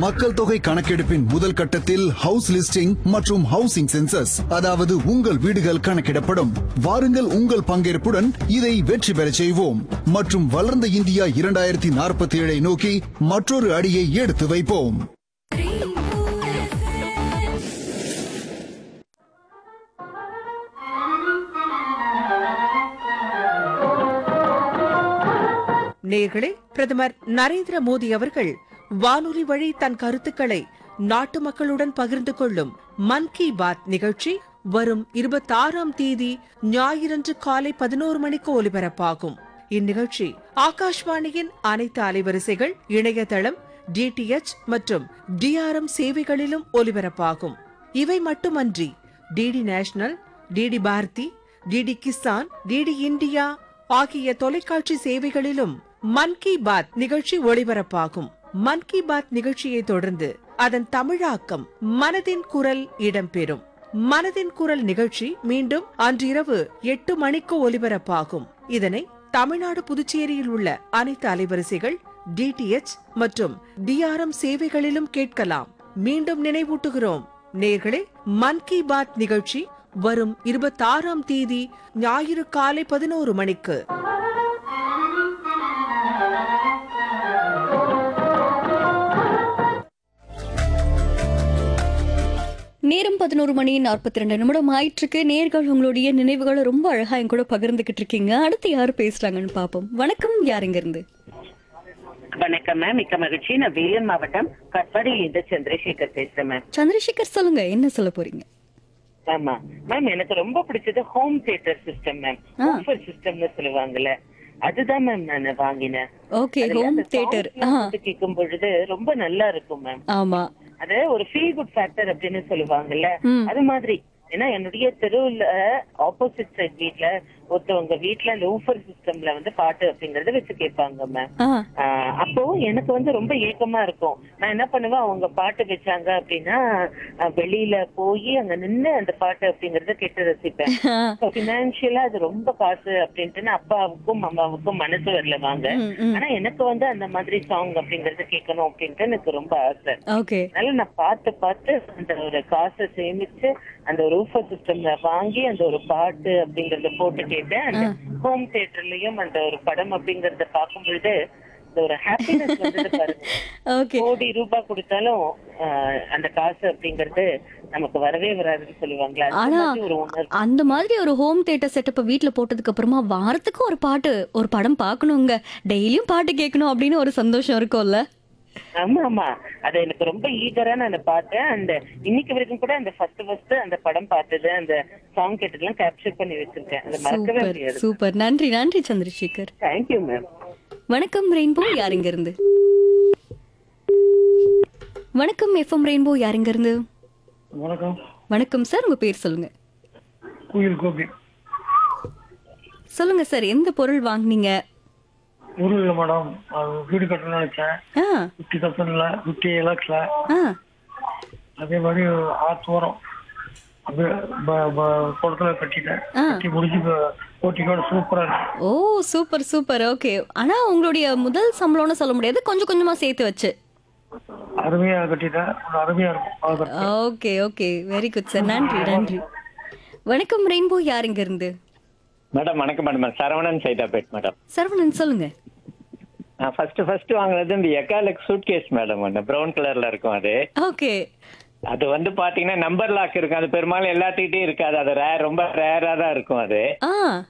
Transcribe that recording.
மக்கள் தொகை கணக்கெடுப்பின் முதல் கட்டத்தில் ஹவுஸ் லிஸ்டிங் மற்றும் ஹவுசிங் சென்சஸ் அதாவது உங்கள் வீடுகள் கணக்கிடப்படும் வாருங்கள் உங்கள் பங்கேற்புடன் இதை வெற்றி பெறச் செய்வோம் மற்றும் வளர்ந்த இந்தியா இரண்டாயிரத்தி நாற்பத்தி ஏழை நோக்கி மற்றொரு அடியை எடுத்து வைப்போம் நேர்களே பிரதமர் நரேந்திர மோடி அவர்கள் வானொலி வழி தன் கருத்துக்களை நாட்டு மக்களுடன் பகிர்ந்து கொள்ளும் மன் கி பாத் நிகழ்ச்சி வரும் இருபத்தாறாம் தேதி ஞாயிறன்று காலை பதினோரு மணிக்கு ஒலிபரப்பாகும் இந்நிகழ்ச்சி ஆகாஷ்வாணியின் அனைத்து அலைவரிசைகள் இணையதளம் டிடிஎச் மற்றும் டிஆர்எம் சேவைகளிலும் ஒலிபரப்பாகும் இவை மட்டுமன்றி DD National DD Bharati DD Kisan DD India ஆகிய தொலைக்காட்சி சேவைகளிலும் மன் கி பாத் நிகழ்ச்சி ஒளிபரப்பாகும் மன் கி பாத் நிகழ்ச்சியை தொடர்ந்து அதன் தமிழாக்கம் மனதின் குரல் இடம்பெறும் மனதின் குரல் நிகழ்ச்சி மீண்டும் அன்றிரவு எட்டு மணிக்கு ஒலிபரப்பாகும் இதனை தமிழ்நாடு புதுச்சேரியில் உள்ள அனைத்து அலைவரிசைகள் டிடிஎச் மற்றும் டிஆர்எம் சேவைகளிலும் கேட்கலாம் மீண்டும் நினைவூட்டுகிறோம் நேர்களே மன் கி பாத் நிகழ்ச்சி வரும் இருபத்தாறாம் தேதி ஞாயிறு காலை பதினோரு மணிக்கு நேரம் பதினோரு மணி நாற்பத்தி ரெண்டு நிமிடம் ஆயிட்டிருக்கு நேர்கள் உங்களுடைய நினைவுகளை ரொம்ப அழகா என் கூட பகிர்ந்துகிட்டு இருக்கீங்க அடுத்து யார் பேசுறாங்கன்னு பாப்போம் வணக்கம் யார் இங்க இருந்து வணக்கம் மேம் மிக்க மகிழ்ச்சி நான் வேலூர் மாவட்டம் கட்பாடியில் இருந்து சந்திரசேகர் பேசுறேன் மேம் சந்திரசேகர் சொல்லுங்க என்ன சொல்ல போறீங்க ஆமா மேம் எனக்கு ரொம்ப பிடிச்சது ஹோம் தியேட்டர் சிஸ்டம் மேம் ஆ. ஊஃபர் சிஸ்டம்னு சொல்லுவாங்கல்ல அதுதான் மேம் நான் வாங்கினேன் ஓகே அதுல ஹோம் அந்த தியேட்டர் sounds எல்லாம் போட்டு கேட்கும் பொழுது ரொம்ப நல்லா இருக்கும் மேம் ஆமா அது ஒரு ஃபீல் குட் ஃபேக்டர் அப்படின்னு சொல்லுவாங்கல்ல ம். அது மாதிரி ஏன்னா என்னுடைய தெருவுல ஆப்போசிட் சைட் வீட்ல ஒருத்தவங்க வீட்ல அந்த ஊஃபர் சிஸ்டம்ல வந்து பாட்டு அப்படிங்கறத வச்சு கேட்பாங்க மேம் ஆ ஆஹ் அப்போ எனக்கு வந்து ரொம்ப ஏக்கமா இருக்கும் நான் என்ன பண்ணுவேன் அவங்க பாட்டு வச்சாங்க அப்படின்னா ஆஹ் வெளியில போய் அங்க நின்னு அந்த பாட்டு அப்படிங்கறத கேட்டு ரசிப்பேன் பினான்சியலா அது ரொம்ப காசு அப்படின்ட்டு அப்பாவுக்கும் அம்மாவுக்கும் மனசு வரல வாங்க ம், ம். ஆனா எனக்கு வந்து அந்த மாதிரி சாங் அப்படிங்கறது கேட்கணும் அப்படின்ட்டு எனக்கு ரொம்ப ஆசை ஓகே அதனால நான் பார்த்து பார்த்து அந்த ஒரு காசை சேமிச்சு அந்த ஒரு ஊஃபர் சிஸ்டம்ல வாங்கி அந்த ஒரு பாட்டு அப்படிங்கறத போட்டு கேட்டேன் அந்த ஹோம் தியேட்டர்லயும் அந்த ஒரு படம் அப்படிங்கறத பார்க்கும் பொழுது இந்த ஒரு ஹாப்பினஸ் வந்தது பாருங்க ஓகே கோடி ரூபாய் கொடுத்தாலும் ஆஹ், அந்த காசு அப்படிங்கறது நமக்கு வரவே வராதுன்னு சொல்லுவாங்களா அந்த ஆனா மாதிரி ஒரு உணர்வு அந்த மாதிரி ஒரு ஹோம் தியேட்டர் செட்டப்ப வீட்ல போட்டதுக்கு அப்புறமா வாரத்துக்கு ஒரு பாட்டு ஒரு படம் பார்க்கணுங்க டெய்லியும் பாட்டு கேட்கணும் அப்படின்னு ஒரு சந்தோஷம் இருக்கும்ல ஆமா ஆமா அது எனக்கு ரொம்ப ஈகரா நான் பார்த்தேன் அந்த இன்னைக்கு வரைக்கும் கூட அந்த ஃபர்ஸ்ட் ஃபர்ஸ்ட் அந்த படம் பார்த்தது அந்த சாங் கேட்டதெல்லாம் கேப்சர் பண்ணி வச்சிருக்கேன் அதை மறக்கவே சூப்பர் முடியாது சூப்பர் நன்றி நன்றி சந்திரசேகர் தேங்க்யூ மேம் வணக்கம் ரெயின்போ யார் இங்க இருந்து வணக்கம் எஃப்எம் ரெயின்போ யார் இங்க இருந்து வணக்கம் வணக்கம் சார் உங்க பேர் சொல்லுங்க கோயில் கோபி சொல்லுங்க சார் எந்த பொருள் வாங்குனீங்க ஊரில் இல்லை மேடம் அது வீடு கட்டணும்னு நினைச்சேன் ஆ ஃபிஃப்டி தௌசண்ட்ல ஃபிஃப்டி லேக்ஸ்ல ஆ அதே மாதிரி ஆத்து வரும் அப்படியே ப- ப- குளத்துல கட்டிட்டேன் ஆ. கட்டி முடிச்சு போட்டிக்கோட சூப்பரா இருக்கு ஓ சூப்பர் சூப்பர் ஓகே ஆனா உங்களுடைய முதல் சம்பளம்னு சொல்ல முடியாது கொஞ்சம் கொஞ்சமா சேர்த்து வச்சு அருமையா கட்டிட்டேன் ஒரு அருமையா இருக்கும் பார்க்கறதுக்கு. Okay okay very good sir நன்றி நன்றி வணக்கம் ரெயின்போ யார் இங்க இருந்து மேடம் வணக்கம் மேடம் சரவணன் சைதாபேட் மேடம் சரவணன் சொல்லுங்க நான் ஃபர்ஸ்ட் ஃபர்ஸ்ட் வாங்குனது இந்த எக்காலக் சூட் கேஸ் மேடம் ஒன்று ப்ரௌன் கலர்ல இருக்கும் அது ஓகே அது வந்து பாத்தீங்கன்னா நம்பர் லாக் இருக்கும் அது பெரும்பாலும் எல்லாத்துக்கிட்டையும் இருக்காது அது ரேர் ரொம்ப ரேரா தான் இருக்கும் அது ஆ